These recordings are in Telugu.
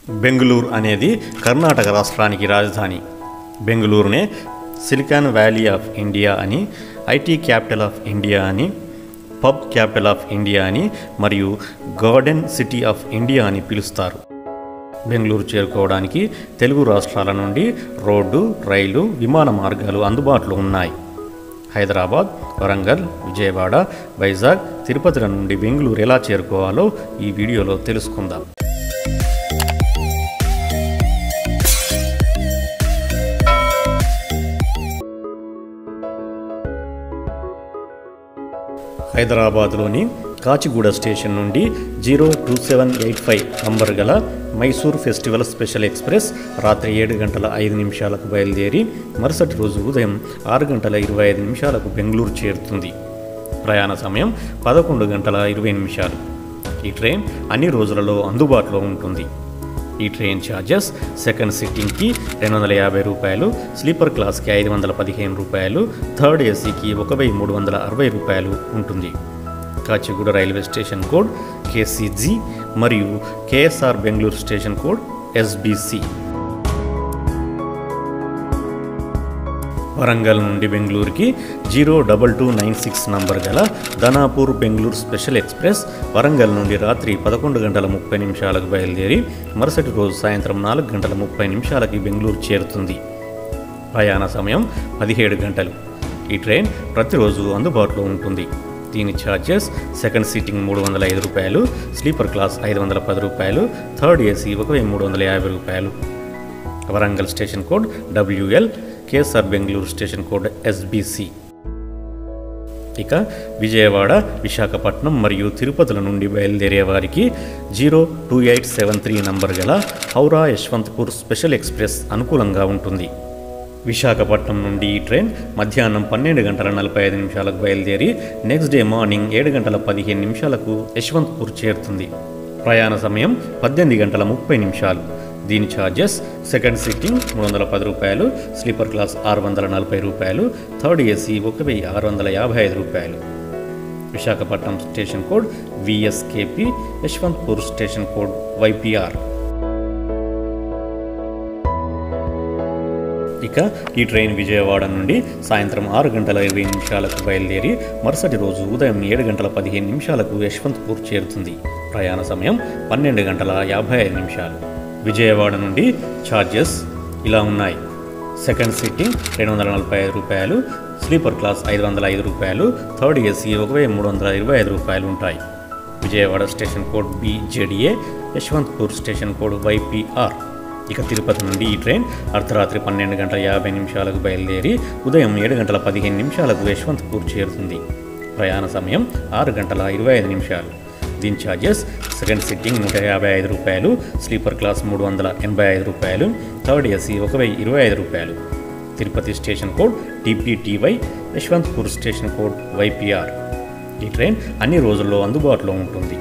బెంగళూరు అనేది కర్ణాటక రాష్ట్రానికి రాజధాని బెంగళూరునే సిలికాన్ వ్యాలీ ఆఫ్ ఇండియా అని ఐటీ క్యాపిటల్ ఆఫ్ ఇండియా అని పబ్ క్యాపిటల్ ఆఫ్ ఇండియా అని మరియు గార్డెన్ సిటీ ఆఫ్ ఇండియా అని పిలుస్తారు బెంగళూరు చేరుకోవడానికి తెలుగు రాష్ట్రాల నుండి రోడ్డు రైలు విమాన మార్గాలు అందుబాటులో ఉన్నాయి హైదరాబాద్ వరంగల్ విజయవాడ వైజాగ్ తిరుపతిల నుండి బెంగళూరు ఎలా చేరుకోవాలో ఈ వీడియోలో తెలుసుకుందాం హైదరాబాద్లోని కాచిగూడ స్టేషన్ నుండి zero two seven eight five number గల మైసూర్ ఫెస్టివల్ స్పెషల్ ఎక్స్ప్రెస్ రాత్రి ఏడు గంటల ఐదు నిమిషాలకు బయలుదేరి మరుసటి రోజు ఉదయం ఆరు గంటల ఇరవై ఐదు నిమిషాలకు బెంగళూరు చేరుతుంది ప్రయాణ సమయం పదకొండు గంటల ఇరవై నిమిషాలు ఈ ట్రైన్ అన్ని రోజులలో అందుబాటులో ఉంటుంది ఈ ట్రైన్ ఛార్జెస్ సెకండ్ సిట్టింగ్కి రెండు వందల యాభై రూపాయలు స్లీపర్ క్లాస్కి ఐదు వందల పదిహేను రూపాయలు థర్డ్ ఏసీకి ఒక వెయ్యి మూడు వందల అరవై రూపాయలు ఉంటుంది Kacheguda railway station code KCG మరియు KSR Bengaluru station code SBC Warangal నుండి బెంగళూరుకి zero double two nine six number గల ధనాపూర్ బెంగళూరు స్పెషల్ ఎక్స్ప్రెస్ వరంగల్ నుండి రాత్రి పదకొండు గంటల ముప్పై నిమిషాలకు బయలుదేరి మరుసటి రోజు సాయంత్రం నాలుగు గంటల ముప్పై నిమిషాలకి బెంగళూరు చేరుతుంది ప్రయాణ సమయం పదిహేడు గంటలు ఈ ట్రైన్ ప్రతిరోజు అందుబాటులో ఉంటుంది దీని ఛార్జెస్ సెకండ్ సీటింగ్ మూడు వందల ఐదు రూపాయలు స్లీపర్ క్లాస్ ఐదు వందల పది రూపాయలు థర్డ్ ఏసీ ఒక వెయ్యి మూడు వందల యాభై రూపాయలు Warangal station code WL KSR Bengaluru station code SBC ఇక విజయవాడ విశాఖపట్నం మరియు తిరుపతుల నుండి బయలుదేరే వారికి zero two eight seven three number గల హౌరా యశ్వంత్పూర్ స్పెషల్ ఎక్స్ప్రెస్ అనుకూలంగా ఉంటుంది విశాఖపట్నం నుండి ఈ ట్రైన్ మధ్యాహ్నం పన్నెండు గంటల నలభై ఐదు నిమిషాలకు బయలుదేరి నెక్స్ట్ డే మార్నింగ్ ఏడు గంటల పదిహేను నిమిషాలకు యశ్వంత్పూర్ చేరుతుంది ప్రయాణ సమయం పద్దెనిమిది గంటల ముప్పై నిమిషాలు దీని ఛార్జెస్ సెకండ్ సిట్టింగ్ మూడు వందల పది రూపాయలు స్లీపర్ క్లాస్ ఆరు వందల నలభై రూపాయలు థర్డ్ ఏసీ ఒక వెయ్యి ఆరు వందల యాభై ఐదు రూపాయలు Visakhapatnam station code VSKP Yesvantpur station code YPR ఇక ఈ ట్రైన్ విజయవాడ నుండి సాయంత్రం ఆరు గంటల ఇరవై నిమిషాలకు బయలుదేరి మరుసటి రోజు ఉదయం ఏడు గంటల పదిహేను నిమిషాలకు యశ్వంత్పూర్ చేరుతుంది ప్రయాణ సమయం పన్నెండు గంటల యాభై ఐదు నిమిషాలు విజయవాడ నుండి ఛార్జెస్ ఇలా ఉన్నాయి సెకండ్ సిట్టింగ్ రెండు వందల నలభై ఐదు రూపాయలు స్లీపర్ క్లాస్ ఐదు వందల ఐదు రూపాయలు థర్డ్ ఏసీ ఒక వెయ్యి మూడు వందల ఇరవై ఐదు రూపాయలు ఉంటాయి Vijayawada station code BZA Yesvantpur station code YPR ఇక తిరుపతి నుండి ఈ ట్రైన్ అర్ధరాత్రి పన్నెండు గంటల యాభై నిమిషాలకు బయలుదేరి ఉదయం ఏడు గంటల పదిహేను నిమిషాలకు యశ్వంత్పూర్ చేరుతుంది ప్రయాణ సమయం ఆరు గంటల ఇరవై ఐదు నిమిషాలు దీని ఛార్జెస్ సెకండ్ సిట్టింగ్ నూట యాభై ఐదు రూపాయలు స్లీపర్ క్లాస్ మూడు వందల ఎనభై ఐదు రూపాయలు థర్డ్ ఏసీ ఒక వెయ్యి ఇరవై ఐదు రూపాయలు Tirupati station code TPTY Yesvantpur station code YPR ఈ ట్రైన్ అన్ని రోజుల్లో అందుబాటులో ఉంటుంది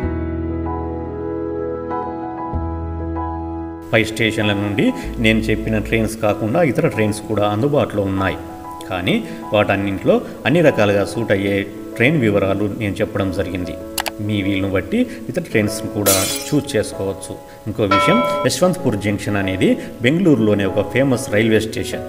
పై స్టేషన్ల నుండి నేను చెప్పిన ట్రైన్స్ కాకుండా ఇతర ట్రైన్స్ కూడా అందుబాటులో ఉన్నాయి కానీ వాటన్నింటిలో అన్ని రకాలుగా సూట్ అయ్యే ట్రైన్ వివరాలు నేను చెప్పడం జరిగింది మీ వీలును బట్టి ఇతర ట్రైన్స్ కూడా చూస్ చేసుకోవచ్చు ఇంకో విషయం యశ్వంత్పూర్ జంక్షన్ అనేది బెంగళూరులోనే ఒక famous railway station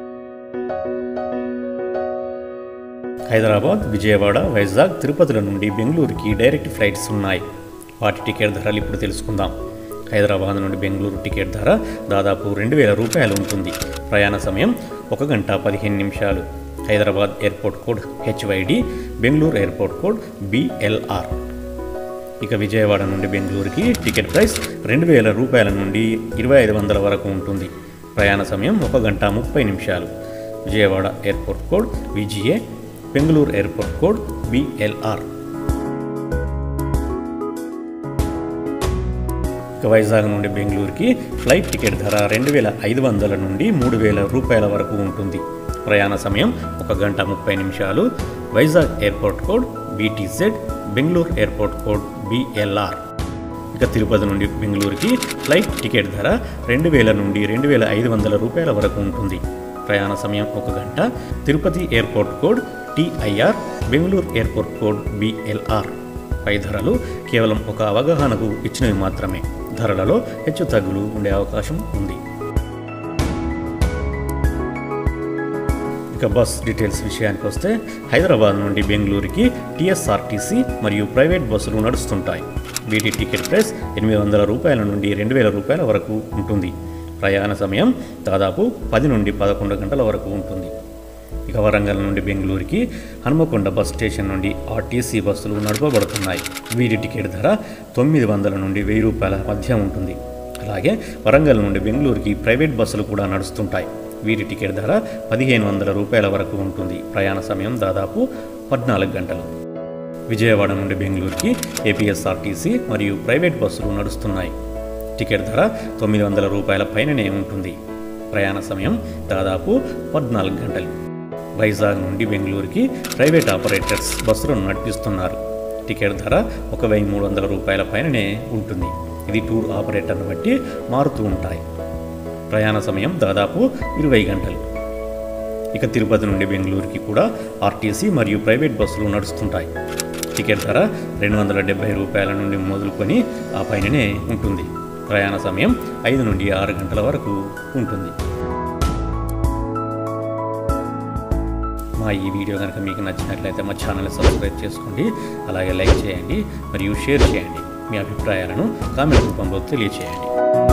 Hyderabad Vijayawada Vizag తిరుపతిల నుండి బెంగళూరుకి డైరెక్ట్ ఫ్లైట్స్ ఉన్నాయి వాటి టికెట్ ధరలు ఇప్పుడు తెలుసుకుందాం హైదరాబాద్ నుండి బెంగళూరు టికెట్ ధర దాదాపు రెండు వేల రూపాయలు ఉంటుంది ప్రయాణ సమయం ఒక గంట పదిహేను నిమిషాలు Hyderabad airport code HYD Bengaluru airport code BLR ఇక విజయవాడ నుండి బెంగళూరుకి టికెట్ ప్రైస్ రెండు వేల రూపాయల నుండి ఇరవై ఐదు వందల వరకు ఉంటుంది ప్రయాణ సమయం ఒక గంట ముప్పై నిమిషాలు Vijayawada airport code VGA Bengaluru airport code BLR ఇక వైజాగ్ నుండి బెంగళూరుకి ఫ్లైట్ టికెట్ ధర రెండు వేల ఐదు వందల నుండి మూడు వేల రూపాయల వరకు ఉంటుంది ప్రయాణ సమయం ఒక గంట ముప్పై నిమిషాలు Vizag airport code VTZ Bengaluru airport code BLR ఇక తిరుపతి నుండి బెంగళూరుకి ఫ్లైట్ టికెట్ ధర రెండు వేల నుండి రెండు వేల ఐదు వందల రూపాయల వరకు ఉంటుంది ప్రయాణ సమయం ఒక గంట Tirupati airport code TIR Bengaluru airport code BLR పై ధరలు కేవలం ఒక అవగాహనకు ఇచ్చినవి మాత్రమే ధరలలో హెచ్చు తగ్గులు ఉండే అవకాశం ఉంది ఇక బస్ డీటెయిల్స్ విషయానికి వస్తే హైదరాబాద్ నుండి బెంగళూరుకి టీఎస్ఆర్టీసీ మరియు ప్రైవేట్ బస్సులు నడుస్తుంటాయి వీటి టికెట్ ప్రైస్ ఎనిమిది వందల రూపాయల నుండి రెండు వేల రూపాయల వరకు ఉంటుంది ప్రయాణ సమయం దాదాపు పది నుండి పదకొండు గంటల వరకు ఉంటుంది ఇక వరంగల్ నుండి బెంగళూరుకి హనుమకొండ బస్ స్టేషన్ నుండి ఆర్టీసీ బస్సులు నడపబడుతున్నాయి వీటి టికెట్ ధర తొమ్మిది వందల నుండి వెయ్యి రూపాయల మధ్య ఉంటుంది అలాగే వరంగల్ నుండి బెంగళూరుకి ప్రైవేట్ బస్సులు కూడా నడుస్తుంటాయి వీటి టికెట్ ధర పదిహేను వందల రూపాయల వరకు ఉంటుంది ప్రయాణ సమయం దాదాపు పద్నాలుగు గంటలు విజయవాడ నుండి బెంగళూరుకి ఏపీఎస్ఆర్టీసీ మరియు ప్రైవేట్ బస్సులు నడుస్తున్నాయి టికెట్ ధర తొమ్మిది వందల రూపాయల పైననే ఉంటుంది ప్రయాణ సమయం దాదాపు పద్నాలుగు గంటలు వైజాగ్ నుండి బెంగళూరుకి ప్రైవేట్ ఆపరేటర్స్ బస్సులను నడిపిస్తున్నారు టికెట్ ధర ఒక వెయ్యి మూడు వందల రూపాయల పైననే ఉంటుంది ఇది టూర్ ఆపరేటర్ను బట్టి మారుతూ ఉంటాయి ప్రయాణ సమయం దాదాపు ఇరవై గంటలు ఇక తిరుపతి నుండి బెంగళూరుకి కూడా ఆర్టీసీ మరియు ప్రైవేట్ బస్సులు నడుస్తుంటాయి టికెట్ ధర రెండు వందల డెబ్బై రూపాయల నుండి మొదలుకొని ఆ పైననే ఉంటుంది ప్రయాణ సమయం ఐదు నుండి ఆరు గంటల వరకు ఉంటుంది మా ఈ వీడియో కనుక మీకు నచ్చినట్లయితే మా ఛానల్ని సబ్స్క్రైబ్ చేసుకోండి అలాగే లైక్ చేయండి మరియు షేర్ చేయండి మీ అభిప్రాయాలను కామెంట్ రూపంలో తెలియచేయండి